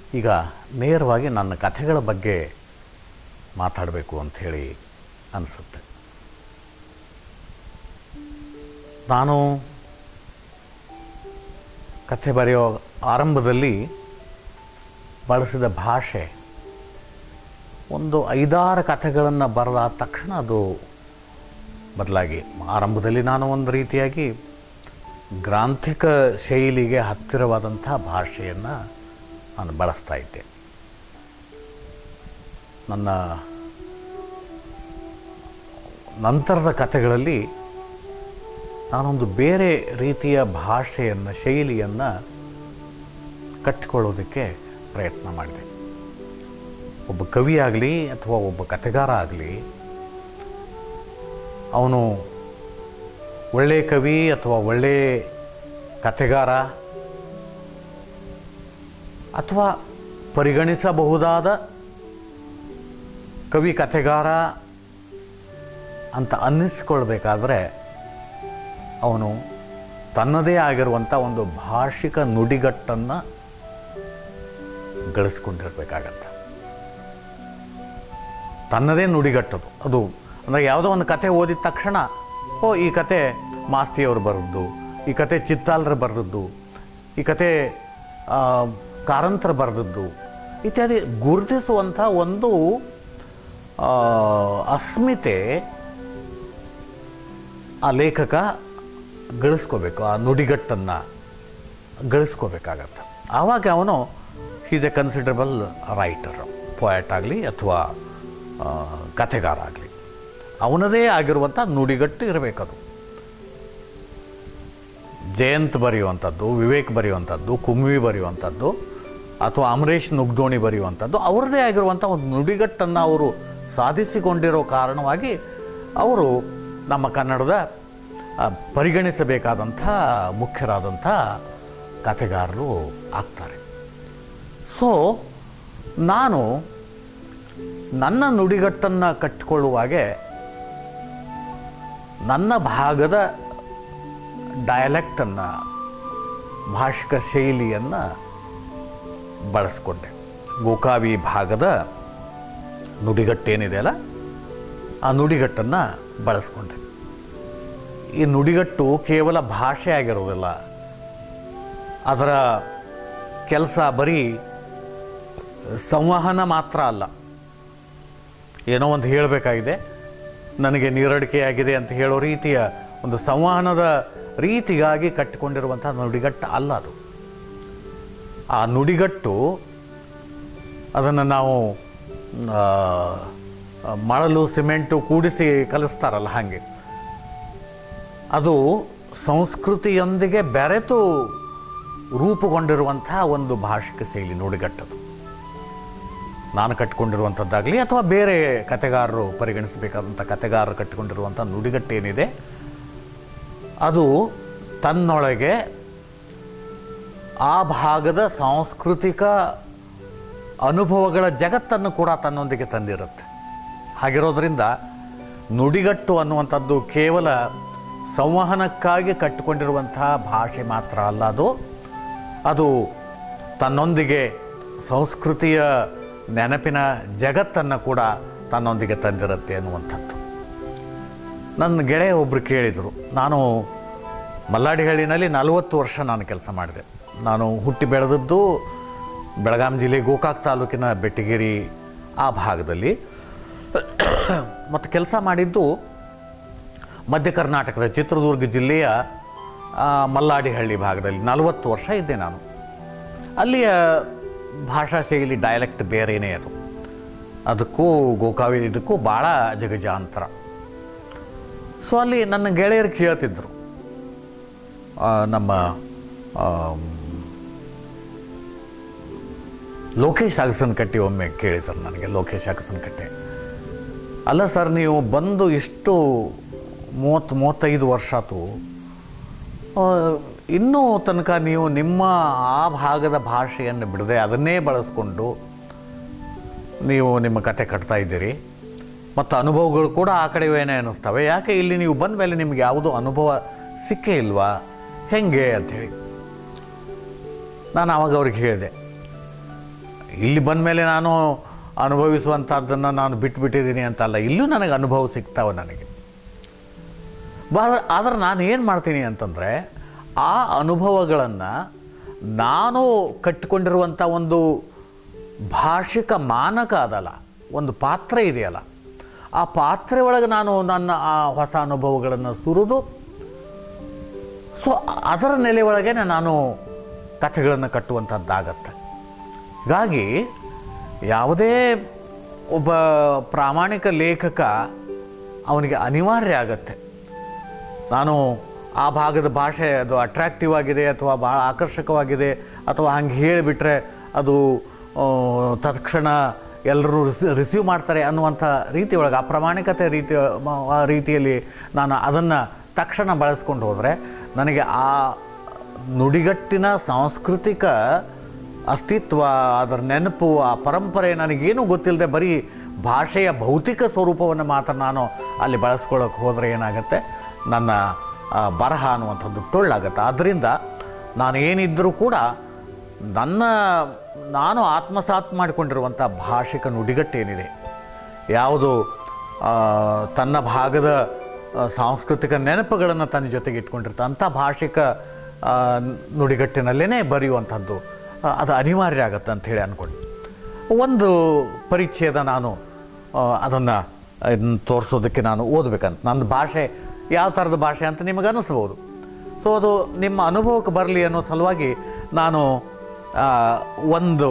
ಈಗ ನೇರವಾಗಿ ನನ್ನ ಕಥೆಗಳ ಬಗ್ಗೆ ಮಾತಾಡಬೇಕು ಅಂಥೇಳಿ ಅನಿಸುತ್ತೆ ನಾನು ಕಥೆ ಬರೆಯೋ ಆರಂಭದಲ್ಲಿ ಬಳಸಿದ ಭಾಷೆ ಒಂದು ಐದಾರು ಕಥೆಗಳನ್ನು ಬರೆದಾದ ತಕ್ಷಣ ಅದು ಬದಲಾಗಿ ಆರಂಭದಲ್ಲಿ ನಾನು ಒಂದು ರೀತಿಯಾಗಿ ಗ್ರಾಂಥಿಕ ಶೈಲಿಗೆ ಹತ್ತಿರವಾದಂಥ ಭಾಷೆಯನ್ನು ನಾನು ಬಳಸ್ತಾ ಇದ್ದೆ ನನ್ನ ನಂತರದ ಕಥೆಗಳಲ್ಲಿ ನಾನೊಂದು ಬೇರೆ ರೀತಿಯ ಭಾಷೆಯನ್ನು ಶೈಲಿಯನ್ನು ಕಟ್ಟಿಕೊಳ್ಳೋದಕ್ಕೆ ಪ್ರಯತ್ನ ಮಾಡಿದೆ ಒಬ್ಬ ಕವಿ ಆಗಲಿ ಅಥವಾ ಒಬ್ಬ ಕಥೆಗಾರ ಆಗಲಿ ಅವನು ಒಳ್ಳೆಯ ಕವಿ ಅಥವಾ ಒಳ್ಳೆಯ ಕಥೆಗಾರ ಅಥವಾ ಪರಿಗಣಿಸಬಹುದಾದ ಕವಿ ಕಥೆಗಾರ ಅಂತ ಅನ್ನಿಸ್ಕೊಳ್ಬೇಕಾದ್ರೆ ಅವನು ತನ್ನದೇ ಆಗಿರುವಂಥ ಒಂದು ಭಾಷಿಕ ನುಡಿಗಟ್ಟನ್ನು ಗಳಿಸ್ಕೊಂಡಿರ್ಬೇಕಾಗತ್ತೆ ತನ್ನದೇ ನುಡಿಗಟ್ಟದು ಅದು ಅಂದರೆ ಯಾವುದೋ ಒಂದು ಕತೆ ಓದಿದ ತಕ್ಷಣ ಓ ಈ ಕತೆ ಮಾಸ್ತಿಯವರು ಬರೆದ್ದು ಈ ಕತೆ ಚಿತ್ತಾಲ್ರ ಬರೆದದ್ದು ಈ ಕತೆ ಆ, ಕಾರಂತರ ಬರೆದದ್ದು ಇತ್ಯಾದಿ ಗುರುತಿಸುವಂಥ ಒಂದು ಆ, ಅಸ್ಮಿತೆ ಆ ಲೇಖಕ ಗಳಿಸ್ಕೋಬೇಕು ಆ ನುಡಿಗಟ್ಟನ್ನು ಗಳಿಸ್ಕೋಬೇಕಾಗತ್ತೆ ಆವಾಗ ಅವನು is a considerable writer poet ಆಗಲಿ ಅಥವಾ ಕಥೆಗಾರ ಆಗಲಿ ಅವನದೇ ಆಗಿರುವಂಥ ನುಡಿಗಟ್ಟು ಇರಬೇಕದು ಜಯಂತ್ ಬರೆಯುವಂಥದ್ದು ವಿವೇಕ್ ಬರೆಯುವಂಥದ್ದು ಕುಮ್ವಿ ಬರೆಯುವಂಥದ್ದು ಅಥವಾ ಅಮರೇಶ್ ನುಗ್ದೋಣಿ ಬರೆಯುವಂಥದ್ದು ಅವ್ರದ್ದೇ ಆಗಿರುವಂಥ ಒಂದು ನುಡಿಗಟ್ಟನ್ನು ಅವರು ಸಾಧಿಸಿಕೊಂಡಿರೋ ಕಾರಣವಾಗಿ ಅವರು ನಮ್ಮ ಕನ್ನಡದ ಆ, ಪರಿಗಣಿಸಬೇಕಾದಂಥ ಮುಖ್ಯರಾದಂಥ ಕಥೆಗಾರರು ಆಗ್ತಾರೆ ಸೊ ನಾನು ನನ್ನ ನುಡಿಗಟ್ಟನ್ನು ಕಟ್ಟಿಕೊಳ್ಳುವಾಗೆ ನನ್ನ ಭಾಗದ ಡಯಲೆಕ್ಟನ್ನು ಭಾಷಿಕ ಶೈಲಿಯನ್ನು ಬಳಸ್ಕೊಂಡೆ ಗೋಕಾವಿ ಭಾಗದ ನುಡಿಗಟ್ಟೇನಿದೆಯಲ್ಲ ಆ ನುಡಿಗಟ್ಟನ್ನು ಬಳಸ್ಕೊಂಡೆ ಈ ನುಡಿಗಟ್ಟು ಕೇವಲ ಭಾಷೆ ಆಗಿರೋದಿಲ್ಲ ಅದರ ಕೆಲಸ ಬರೀ ಸಂವಹನ ಮಾತ್ರ ಅಲ್ಲ ಏನೋ ಒಂದು ಹೇಳಬೇಕಾಗಿದೆ ನನಗೆ ನೀರಡಿಕೆಯಾಗಿದೆ ಅಂತ ಹೇಳೋ ರೀತಿಯ ಒಂದು ಸಂವಹನದ ರೀತಿಗಾಗಿ ಕಟ್ಟಿಕೊಂಡಿರುವಂಥ ನುಡಿಗಟ್ಟು ಅಲ್ಲ ಅದು ಆ ನುಡಿಗಟ್ಟು ಅದನ್ನು ನಾವು ಆ, ಮರಳು ಸಿಮೆಂಟು ಕೂಡಿಸಿ ಕಲಿಸ್ತಾರಲ್ಲ ಹಾಗೆ ಅದು ಸಂಸ್ಕೃತಿಯೊಂದಿಗೆ ಬೆರೆತು ರೂಪುಗೊಂಡಿರುವಂಥ ಒಂದು ಭಾಷಿಕ ಶೈಲಿ ನುಡಿಗಟ್ಟದು ನಾನು ಕಟ್ಟಿಕೊಂಡಿರುವಂಥದ್ದಾಗಲಿ ಅಥವಾ ಬೇರೆ ಕತೆಗಾರರು ಪರಿಗಣಿಸಬೇಕಾದಂಥ ಕತೆಗಾರರು ಕಟ್ಟಿಕೊಂಡಿರುವಂಥ ನುಡಿಗಟ್ಟೇನಿದೆ ಅದು ತನ್ನೊಳಗೆ ಆ ಭಾಗದ ಸಾಂಸ್ಕೃತಿಕ ಅನುಭವಗಳ ಜಗತ್ತನ್ನು ಕೂಡ ತನ್ನೊಂದಿಗೆ ತಂದಿರುತ್ತೆ ಹಾಗಿರೋದ್ರಿಂದ ನುಡಿಗಟ್ಟು ಅನ್ನುವಂಥದ್ದು ಕೇವಲ ಸಂವಹನಕ್ಕಾಗಿ ಕಟ್ಟಿಕೊಂಡಿರುವಂತಹ ಭಾಷೆ ಮಾತ್ರ ಅಲ್ಲ ಅದು ಅದು ತನ್ನೊಂದಿಗೆ ಸಂಸ್ಕೃತಿಯ ನೆನಪಿನ ಜಗತ್ತನ್ನು ಕೂಡ ತನ್ನೊಂದಿಗೆ ತಂದಿರುತ್ತೆ ಅನ್ನುವಂಥದ್ದು ನನ್ನ ಗೆಳೆಯ ಒಬ್ಬರು ಕೇಳಿದರು ನಾನು ಮಲ್ಲಾಡಿಹಳ್ಳಿನಲ್ಲಿ ನಲವತ್ತು ವರ್ಷ ನಾನು ಕೆಲಸ ಮಾಡಿದೆ ನಾನು ಹುಟ್ಟಿ ಬೆಳೆದದ್ದು ಬೆಳಗಾಂ ಜಿಲ್ಲೆ ಗೋಕಾಕ್ ತಾಲೂಕಿನ ಬೆಟ್ಟಗಿರಿ ಆ ಭಾಗದಲ್ಲಿ ಮತ್ತು ಕೆಲಸ ಮಾಡಿದ್ದು ಮಧ್ಯ ಕರ್ನಾಟಕದ ಚಿತ್ರದುರ್ಗ ಜಿಲ್ಲೆಯ ಆ, ಮಲ್ಲಾಡಿಹಳ್ಳಿ ಭಾಗದಲ್ಲಿ ನಲವತ್ತು ವರ್ಷ ಇದ್ದೆ ನಾನು ಅಲ್ಲಿಯ ಭಾಷಾ ಶೈಲಿ ಡಯಲೆಕ್ಟ್ ಬೇರೆಯೇ ಅದು ಅದಕ್ಕೂ ಗೋಕಾವಿ ಇದಕ್ಕೂ ಭಾಳ ಜಗಜಾಂತರ ಸೊ ಅಲ್ಲಿ ನನ್ನ ಗೆಳೆಯರು ಕೇಳ್ತಿದ್ರು ಆ, ನಮ್ಮ ಆಮ್, ಲೋಕೇಶ್ ಅಗಸನಕಟ್ಟಿ ಒಮ್ಮೆ ಕೇಳಿದ್ರು ನನಗೆ ಲೋಕೇಶ್ ಅಗಸನಕಟ್ಟೆ ಅಲ್ಲ ಸರ್ ನೀವು ಬಂದು ಇಷ್ಟು ಮೂವತ್ತು ಮೂವತ್ತೈದು ವರ್ಷ ಆತು ಆ, ಇನ್ನೂ ತನಕ ನೀವು ನಿಮ್ಮ ಆ ಭಾಗದ ಭಾಷೆಯನ್ನು ಬಿಡದೆ ಅದನ್ನೇ ಬಳಸ್ಕೊಂಡು ನೀವು ನಿಮ್ಮ ಕತೆ ಕಟ್ತಾ ಇದ್ದೀರಿ ಮತ್ತು ಅನುಭವಗಳು ಕೂಡ ಆ ಕಡೆವೇನೇ ಅನ್ನಿಸ್ತವೆ ಯಾಕೆ ಇಲ್ಲಿ ನೀವು ಬಂದ ಮೇಲೆ ನಿಮ್ಗೆ ಯಾವುದೂ ಅನುಭವ ಸಿಕ್ಕೇ ಇಲ್ವಾ ಹೆಂಗೆ ಅಂಥೇಳಿ ನಾನು ಆವಾಗ ಅವ್ರಿಗೆ ಹೇಳಿದೆ ಇಲ್ಲಿ ಬಂದ ಮೇಲೆ ನಾನು ಅನುಭವಿಸುವಂಥದ್ದನ್ನು ನಾನು ಬಿಟ್ಬಿಟ್ಟಿದ್ದೀನಿ ಅಂತಲ್ಲ ಇಲ್ಲೂ ನನಗೆ ಅನುಭವ ಸಿಗ್ತಾವೆ ನನಗೆ ಬಾ ಆದ್ರೆ ನಾನು ಏನು ಮಾಡ್ತೀನಿ ಅಂತಂದರೆ ಆ ಅನುಭವಗಳನ್ನು ನಾನು ಕಟ್ಟಿಕೊಂಡಿರುವಂಥ ಒಂದು ಭಾಷಿಕ ಮಾನಕ ಅದಲ್ಲ ಒಂದು ಪಾತ್ರ ಇದೆಯಲ್ಲ ಆ ಪಾತ್ರೆ ಒಳಗೆ ನಾನು ನನ್ನ ಆ ಹೊಸ ಅನುಭವಗಳನ್ನು ಸುರಿದು ಸೊ ಅದರ ನೆಲೆ ಒಳಗೆ ನಾನು ಕಥೆಗಳನ್ನು ಕಟ್ಟುವಂಥದ್ದಾಗತ್ತೆ ಹೀಗಾಗಿ ಯಾವುದೇ ಒಬ್ಬ ಪ್ರಾಮಾಣಿಕ ಲೇಖಕ ಅವನಿಗೆ ಅನಿವಾರ್ಯ ಆಗತ್ತೆ ನಾನು ಆ ಭಾಗದ ಭಾಷೆ ಅದು ಅಟ್ರಾಕ್ಟಿವ್ ಆಗಿದೆ ಅಥವಾ ಭಾಳ ಆಕರ್ಷಕವಾಗಿದೆ ಅಥವಾ ಹಂಗೆ ಹೇಳಿಬಿಟ್ರೆ ಅದು ಆ, ತತ್ಕ್ಷಣ ಎಲ್ಲರೂ ರಿಸೀವ್ ಮಾಡ್ತಾರೆ ಅನ್ನುವಂಥ ರೀತಿ ಒಳಗೆ ಅಪ್ರಾಮಾಣಿಕತೆ ರೀತಿ ಮ- ಆ ರೀತಿಯಲ್ಲಿ ನಾನು ಅದನ್ನು ತಕ್ಷಣ ಬಳಸ್ಕೊಂಡು ಹೋದರೆ ನನಗೆ ಆ ನುಡಿಗಟ್ಟಿನ ಸಾಂಸ್ಕೃತಿಕ ಅಸ್ತಿತ್ವ ಅದರ ನೆನಪು ಆ ಪರಂಪರೆ ನನಗೇನೂ ಗೊತ್ತಿಲ್ಲದೆ ಬರೀ ಭಾಷೆಯ ಭೌತಿಕ ಸ್ವರೂಪವನ್ನು ಮಾತ್ರ ನಾನು ಅಲ್ಲಿ ಬಳಸ್ಕೊಳ್ಳೋಕೆ ಹೋದರೆ ಏನಾಗುತ್ತೆ ನನ್ನ ಆ, ಬರಹ ಅನ್ನುವಂಥದ್ದು ಟೊಳ್ಳಾಗತ್ತೆ ಆದ್ದರಿಂದ ನಾನು ಏನಿದ್ದರೂ ಕೂಡ ನನ್ನ ನಾನು ಆತ್ಮಸಾತ್ ಮಾಡಿಕೊಂಡಿರುವಂಥ ಭಾಷಿಕ ನುಡಿಗಟ್ಟೇನಿದೆ ಯಾವುದು ಆ, ತನ್ನ ಭಾಗದ ಆ, ಸಾಂಸ್ಕೃತಿಕ ನೆನಪುಗಳನ್ನು ತನ್ನ ಜೊತೆಗೆ ಇಟ್ಕೊಂಡಿರ್ತ ಅಂಥ ಭಾಷಿಕ ಆ, ನುಡಿಗಟ್ಟಿನಲ್ಲೇ ಬರೆಯುವಂಥದ್ದು ಆ, ಅದು ಅನಿವಾರ್ಯ ಆಗತ್ತೆ ಅಂಥೇಳಿ ಅಂದ್ಕೊಂಡು ಒಂದು ಪರಿಚ್ಛೇದ ನಾನು ಅದನ್ನು ತೋರಿಸೋದಕ್ಕೆ ನಾನು ಓದಬೇಕಂತ ನನ್ನ ಭಾಷೆ ಯಾವ ಥರದ ಭಾಷೆ ಅಂತ ನಿಮಗೆ ಅನ್ನಿಸ್ಬೋದು ಸೊ ಅದು ನಿಮ್ಮ ಅನುಭವಕ್ಕೆ ಬರಲಿ ಅನ್ನೋ ಸಲುವಾಗಿ ನಾನು ಆ, ಒಂದು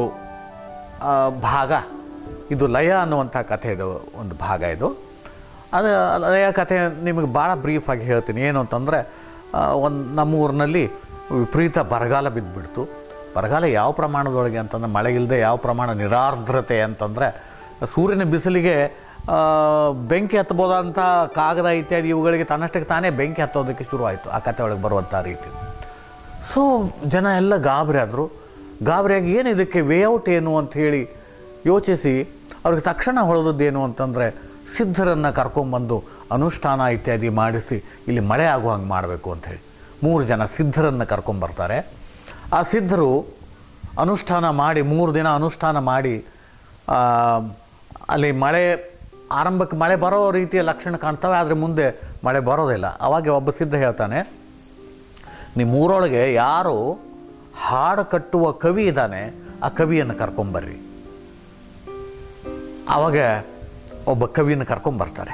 ಆ, ಭಾಗ ಇದು ಲಯ ಅನ್ನುವಂಥ ಕಥೆ ಇದು ಒಂದು ಭಾಗ ಇದು ಅದು ಲಯ ಕಥೆ ನಿಮಗೆ ಭಾಳ ಬ್ರೀಫಾಗಿ ಹೇಳ್ತೀನಿ ಏನು ಅಂತಂದರೆ ಒಂದು ನಮ್ಮ ಊರಿನಲ್ಲಿ ವಿಪರೀತ ಬರಗಾಲ ಬಿದ್ದುಬಿಡ್ತು ಬರಗಾಲ ಯಾವ ಪ್ರಮಾಣದೊಳಗೆ ಅಂತಂದ್ರೆ ಮಳೆ ಇಲ್ಲದೆ ಯಾವ ಪ್ರಮಾಣ ನಿರಾರ್ದ್ರತೆ ಅಂತಂದರೆ ಸೂರ್ಯನ ಬಿಸಿಲಿಗೆ ಆ, ಬೆಂಕಿ ಹತ್ತಬೋದಂಥ ಕಾಗದ ಇತ್ಯಾದಿ ಇವುಗಳಿಗೆ ತನ್ನಷ್ಟಕ್ಕೆ ತಾನೇ ಬೆಂಕಿ ಹತ್ತೋದಕ್ಕೆ ಶುರುವಾಯಿತು ಆ ಕಥೆ ಒಳಗೆ ಬರುವಂಥ ರೀತಿ ಸೊ ಜನ ಎಲ್ಲ ಗಾಬರಿ ಆದರು ಗಾಬರಿಯಾಗಿ ಏನು ಇದಕ್ಕೆ ವೇಔಟ್ ಏನು ಅಂತ ಹೇಳಿ ಯೋಚಿಸಿ ಅವ್ರಿಗೆ ತಕ್ಷಣ ಹೊಳೆದದ್ದೇನು ಅಂತಂದರೆ ಸಿದ್ಧರನ್ನು ಕರ್ಕೊಂಬಂದು ಅನುಷ್ಠಾನ ಇತ್ಯಾದಿ ಮಾಡಿಸಿ ಇಲ್ಲಿ ಮಳೆ ಆಗೋ ಹಂಗೆ ಮಾಡಬೇಕು ಅಂಥೇಳಿ ಮೂರು ಜನ ಸಿದ್ಧರನ್ನು ಕರ್ಕೊಂಬರ್ತಾರೆ ಆ ಸಿದ್ಧರು ಅನುಷ್ಠಾನ ಮಾಡಿ ಮೂರು ದಿನ ಅನುಷ್ಠಾನ ಮಾಡಿ ಆ, ಅಲ್ಲಿ ಮಳೆ ಆರಂಭಕ್ಕೆ ಮಳೆ ಬರೋ ರೀತಿಯ ಲಕ್ಷಣ ಕಾಣ್ತವೆ ಆದರೆ ಮುಂದೆ ಮಳೆ ಬರೋದಿಲ್ಲ ಅವಾಗ ಒಬ್ಬ ಸಿದ್ಧ ಹೇಳ್ತಾನೆ ನಿಮ್ಮೂರೊಳಗೆ ಯಾರು ಹಾಡು ಕಟ್ಟುವ ಕವಿ ಇದ್ದಾನೆ ಆ ಕವಿಯನ್ನು ಕರ್ಕೊಂಬರ್ರಿ ಆವಾಗ ಒಬ್ಬ ಕವಿಯನ್ನು ಕರ್ಕೊಂಬರ್ತಾರೆ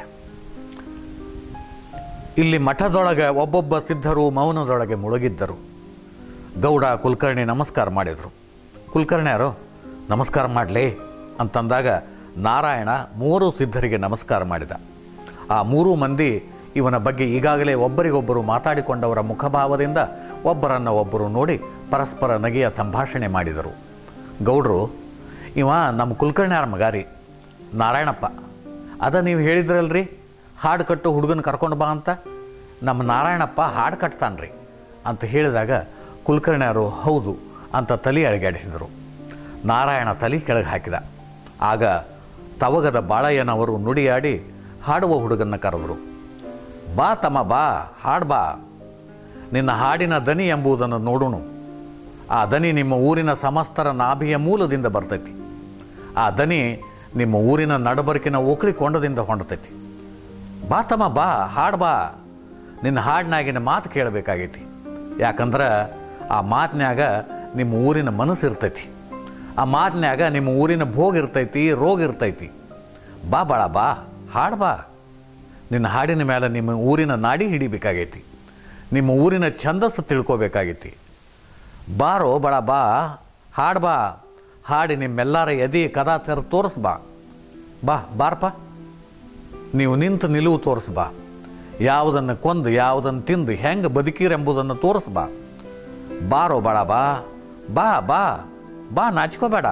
ಇಲ್ಲಿ ಮಠದೊಳಗೆ ಒಬ್ಬೊಬ್ಬ ಸಿದ್ಧರು ಮೌನದೊಳಗೆ ಮುಳುಗಿದ್ದರು ಗೌಡ ಕುಲಕರ್ಣಿ ನಮಸ್ಕಾರ ಮಾಡಿದರು ಕುಲಕರ್ಣಿ ಯಾರು ನಮಸ್ಕಾರ ಮಾಡಲಿ ಅಂತಂದಾಗ ನಾರಾಯಣ ಮೂರು ಸಿದ್ಧರಿಗೆ ನಮಸ್ಕಾರ ಮಾಡಿದ ಆ ಮೂರು ಮಂದಿ ಇವನ ಬಗ್ಗೆ ಈಗಾಗಲೇ ಒಬ್ಬರಿಗೊಬ್ಬರು ಮಾತಾಡಿಕೊಂಡವರ ಮುಖಭಾವದಿಂದ ಒಬ್ಬರನ್ನು ಒಬ್ಬರು ನೋಡಿ ಪರಸ್ಪರ ನಗೆಯ ಸಂಭಾಷಣೆ ಮಾಡಿದರು ಗೌಡ್ರು ಇವ ನಮ್ಮ ಕುಲಕರ್ಣಿಯಾರ ಮಗ ರೀ ನಾರಾಯಣಪ್ಪ ಅದ ನೀವು ಹೇಳಿದ್ರಲ್ರಿ ಹಾಡು ಕಟ್ಟು ಹುಡುಗನ ಕರ್ಕೊಂಡು ಬಾ ಅಂತ ನಮ್ಮ ನಾರಾಯಣಪ್ಪ ಹಾಡು ಕಟ್ತಾನ್ರಿ ಅಂತ ಹೇಳಿದಾಗ ಕುಲಕರ್ಣಿಯರು ಹೌದು ಅಂತ ತಲೆ ಅಳಗಾಡಿಸಿದರು ನಾರಾಯಣ ತಲೆ ಕೆಳಗೆ ಹಾಕಿದ ಆಗ ತವಗದ ಬಾಳಯ್ಯನವರು ನುಡಿಯಾಡಿ ಹಾಡುವ ಹುಡುಗನ್ನ ಕರೆದರು ಬಾ ತಮ್ಮ ಬಾ ಹಾಡು ಬಾ ನಿನ್ನ ಹಾಡಿನ ದನಿ ಎಂಬುದನ್ನು ನೋಡೋಣ ಆ ದನಿ ನಿಮ್ಮ ಊರಿನ ಸಮಸ್ತರ ನಾಭಿಯ ಮೂಲದಿಂದ ಬರ್ತೈತಿ ಆ ದನಿ ನಿಮ್ಮ ಊರಿನ ನಡಬರ್ಕಿನ ಓಕಳಿ ಕೊಂಡದಿಂದ ಹೊಂಡತೈತಿ ಬಾ ತಮ್ಮ ಬಾ ಹಾಡು ಬಾ ನಿನ್ನ ಹಾಡಿನಾಗಿನ ಮಾತು ಕೇಳಬೇಕಾಗೈತಿ ಯಾಕಂದ್ರೆ ಆ ಮಾತಿನ್ಯಾಗ ನಿಮ್ಮ ಊರಿನ ಮನಸ್ಸು ಇರ್ತೈತಿ ಆ ಮಾತಿನ್ಯಾಗ ನಿಮ್ಮ ಊರಿನ ಭೋಗ ಇರ್ತೈತಿ ರೋಗ ಇರ್ತೈತಿ ಬಾ ಬಾಳ ಬಾ ಹಾಡು ಬಾ ನಿನ್ನ ಹಾಡಿನ ಮೇಲೆ ನಿಮ್ಮ ಊರಿನ ನಾಡಿ ಹಿಡಿಬೇಕಾಗೈತಿ ನಿಮ್ಮ ಊರಿನ ಛಂದಸ್ಸು ತಿಳ್ಕೊಬೇಕಾಗೈತಿ ಬಾರೋ ಬಳ ಬಾ ಹಾಡು ಬಾ ಹಾಡಿ ನಿಮ್ಮೆಲ್ಲರ ಎದೆ ಕದಾ ತೆರ ತೋರಿಸ್ ಬಾ ಬಾ ಬಾರಪ್ಪ ನೀವು ನಿಂತು ನಿಲುವು ತೋರಿಸ್ ಬಾ ಯಾವುದನ್ನು ಕೊಂದು ಯಾವುದನ್ನು ತಿಂದು ಹೆಂಗೆ ಬದುಕೀರೆಂಬುದನ್ನು ತೋರಿಸ್ ಬಾ ಬಾರೋ ಬಳ ಬಾ ಬಾ ಬಾ ಬಾ ನಾಚ್ಕೋಬೇಡ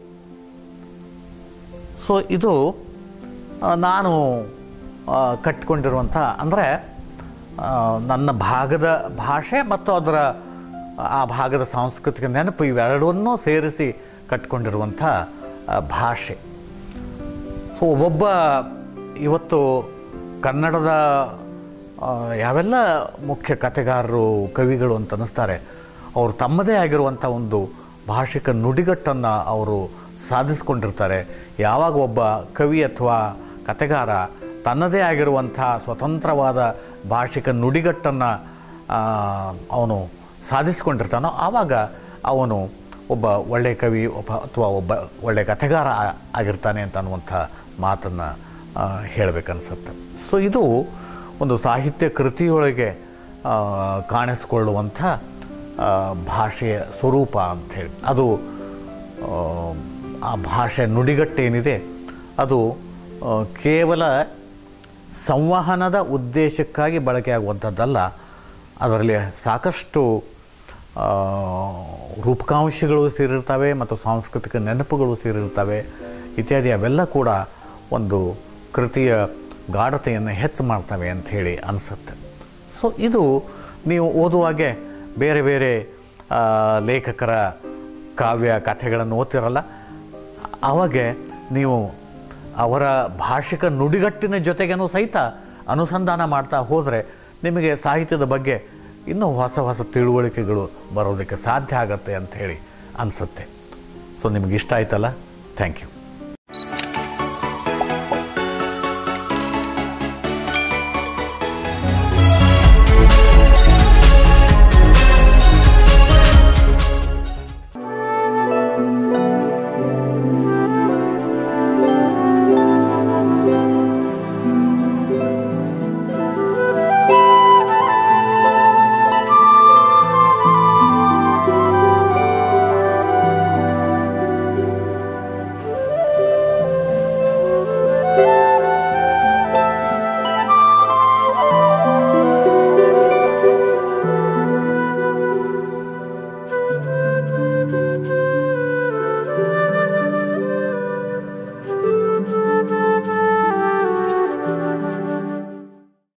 ಸೊ ಇದು ಆ, ನಾನು ಆ, ಕಟ್ಟಿಕೊಂಡಿರುವಂಥ ಅಂದರೆ ನನ್ನ ಭಾಗದ ಭಾಷೆ ಮತ್ತು ಅದರ ಆ ಭಾಗದ ಸಾಂಸ್ಕೃತಿಕ ನೆನಪು ಇವೆರಡನ್ನೂ ಸೇರಿಸಿ ಕಟ್ಕೊಂಡಿರುವಂಥ ಆ, ಭಾಷೆ ಸೊ ಒಬ್ಬೊಬ್ಬ ಇವತ್ತು ಕನ್ನಡದ ಆ, ಯಾವೆಲ್ಲ ಮುಖ್ಯ ಕಥೆಗಾರರು ಕವಿಗಳು ಅಂತ ಅನ್ನಿಸ್ತಾರೆ ಅವರು ತಮ್ಮದೇ ಆಗಿರುವಂಥ ಒಂದು ಭಾಷಿಕ ನುಡಿಗಟ್ಟನ್ನು ಅವರು ಸಾಧಿಸ್ಕೊಂಡಿರ್ತಾರೆ ಯಾವಾಗ ಒಬ್ಬ ಕವಿ ಅಥವಾ ಕತೆಗಾರ ತನ್ನದೇ ಆಗಿರುವಂಥ ಸ್ವತಂತ್ರವಾದ ಭಾಷಿಕ ನುಡಿಗಟ್ಟನ್ನು ಅವನು ಸಾಧಿಸ್ಕೊಂಡಿರ್ತಾನೋ ಆವಾಗ ಅವನು ಒಬ್ಬ ಒಳ್ಳೆಯ ಕವಿ ಒಬ್ಬ ಅಥವಾ ಒಬ್ಬ ಒಳ್ಳೆಯ ಕಥೆಗಾರ ಆ- ಆಗಿರ್ತಾನೆ ಅಂತ ಅನ್ನುವಂಥ ಮಾತನ್ನು ಹೇಳಬೇಕನ್ಸುತ್ತೆ ಸೊ ಇದು ಒಂದು ಸಾಹಿತ್ಯ ಕೃತಿಯೊಳಗೆ ಆ, ಕಾಣಿಸ್ಕೊಳ್ಳುವಂಥ ಆ, ಭಾಷೆಯ ಸ್ವರೂಪ ಅಂಥೇಳಿ ಅದು ಆ, ಆ ಭಾಷೆ ನುಡಿಗಟ್ಟೇನಿದೆ ಅದು ಆ, ಕೇವಲ ಸಂವಹನದ ಉದ್ದೇಶಕ್ಕಾಗಿ ಬಳಕೆಯಾಗುವಂಥದ್ದಲ್ಲ ಅದರಲ್ಲಿ ಸಾಕಷ್ಟು ಆ, ರೂಪಕಾಂಶಗಳು ಸೇರಿರ್ತವೆ ಮತ್ತು ಸಾಂಸ್ಕೃತಿಕ ನೆನಪುಗಳು ಸೇರಿರ್ತವೆ ಇತ್ಯಾದಿ ಅವೆಲ್ಲ ಕೂಡ ಒಂದು ಕೃತಿಯ ಗಾಢತೆಯನ್ನು ಹೆಚ್ಚು ಮಾಡ್ತವೆ ಅಂಥೇಳಿ ಅನಿಸುತ್ತೆ ಸೊ ಇದು ನೀವು ಓದುವಾಗೆ ಬೇರೆ ಬೇರೆ ಆ, ಲೇಖಕರ ಕಾವ್ಯ ಕಥೆಗಳನ್ನು ಓದ್ತಿರಲ್ಲ ಅವಾಗೆ ನೀವು ಅವರ ಭಾಷಿಕ ನುಡಿಗಟ್ಟಿನ ಜೊತೆಗೇನೂ ಸಹಿತ ಅನುಸಂಧಾನ ಮಾಡ್ತಾ ಹೋದರೆ ನಿಮಗೆ ಸಾಹಿತ್ಯದ ಬಗ್ಗೆ ಇನ್ನೂ ಹೊಸ ಹೊಸ ತಿಳುವಳಿಕೆಗಳು ಬರೋದಕ್ಕೆ ಸಾಧ್ಯ ಆಗತ್ತೆ ಅಂತ ಹೇಳಿ ಅನಿಸುತ್ತೆ ಸೊ ನಿಮಗೆ ಇಷ್ಟ ಆಯ್ತಲ್ಲ ಥ್ಯಾಂಕ್ ಯು